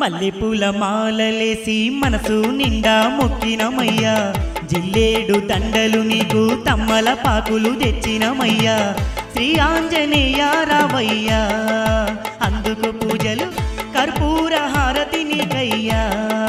మల్లెపూల మాలలేసి మనసు నిండా మొక్కినమయ్యా జిల్లేడు దండలు నీకు తమ్మల పాకులు తెచ్చినమయ్యా శ్రీ ఆంజనేయ రావయ్యా అందుకు పూజలు కర్పూర హారతి నీకయ్యా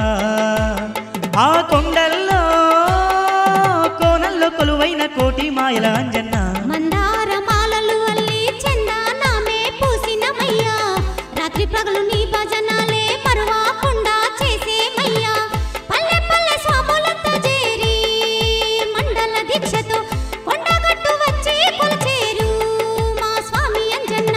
ఆ కొండల్లో కోనల్లో కొలువైన కోటి మాయల అంజన్న మందార మాలలు అల్లి చందానామే పూసినమయ్యా రాత్రి పగలు నీ భజనాలే మరువాకుండా చేసేమయ్యా పల్లె పల్లె స్వాములంతా చేరి మండల దీక్షతో కొండగట్టు వచ్చి కొలిచేరు మా స్వామి అంజన్న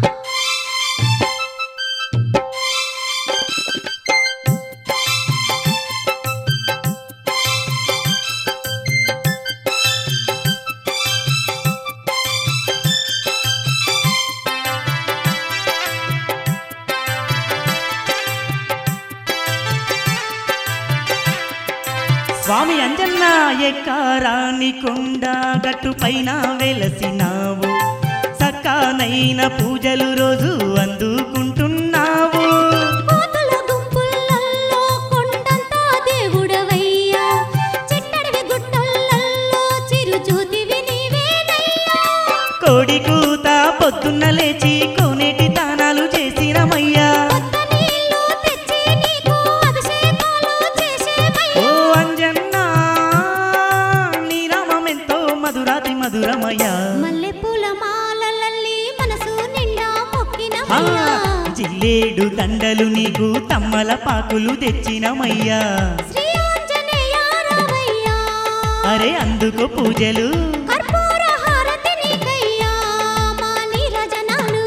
స్వామి అంజన్న ఎక్కారాని కొండ గట్టు పైన వెలసినావు సక్కానైన పూజలు రోజు అందుకుంటున్నావు కోతుల గుంపులల్లో కొండంతా దేవుడవయ్యా చిట్టడివి గుట్టలల్లో చిరు జ్యోతివి నీవేనయ్యా కోడి కూత పొద్దున్న లేచి కోనేటి దానాలు చేసినమయ్యా కొత్త నీళ్ళు తెచ్చి నీకు అభిషేకాలు చేసేమయ్యా ఓ అంజన్న నీ నామం ఎంతో మధురాతి మధురమయ్యా మల్లెపూల మాలలల్లి మనసు నిండా ఆ, మొక్కినమయ్యా జిల్లేడు దండలు నీకు తమ్మల పాకులు తెచ్చినమయ్యా శ్రీ ఆంజనేయ రావయ్యా అరే అందుకో పూజలు కర్పూర హారతి నీకయ్యా మా నీరజనాలు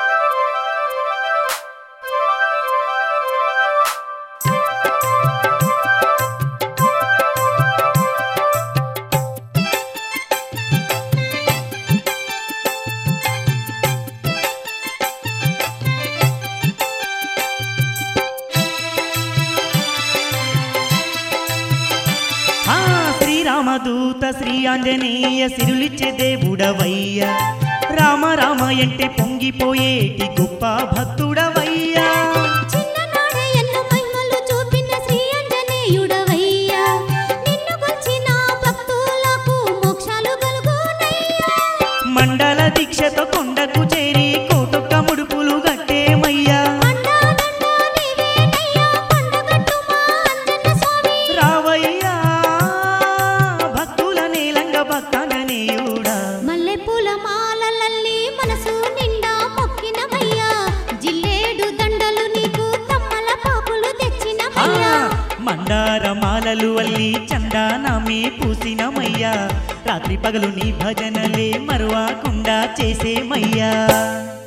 ఆ శ్రీరామదూత శ్రీ ఆంజనేయ సిరులిచ్చే దేవుడవయ్యా రామ రామ అంటే పొంగిపోయేటి గొప్ప భక్తుడవయ్యా చిన్ననాడే ఎన్నో మహిమలు చూపిన శ్రీ ఆంజనేయుడవయ్యా నిన్ను కొలిచిన భక్తులకు మోక్షాలు కలుగునయ్యా మండల దీక్షతో కొండకు చేరి కోటొక్క ముడుపులు గట్టేమయ్యా అండాదండ నీవేనయ్యా కొండగట్టు మా అంజన్న స్వామి రావయ్యా భక్తుల నీలంగ భక్తాంజనేయుడా మల్లెపూల మాలలల్లి మనసు నిండా మొక్కినమయ్యా జిల్లేడు దండలు నీకు తమ్మల పాపులు ఆ, తెచ్చినమయ్యా మందార మాలలు అల్లి చందానమే పూసినమయ్యా రాత్రి పగలు నీ భజనలే మరువకుండా చేసేమయ్యా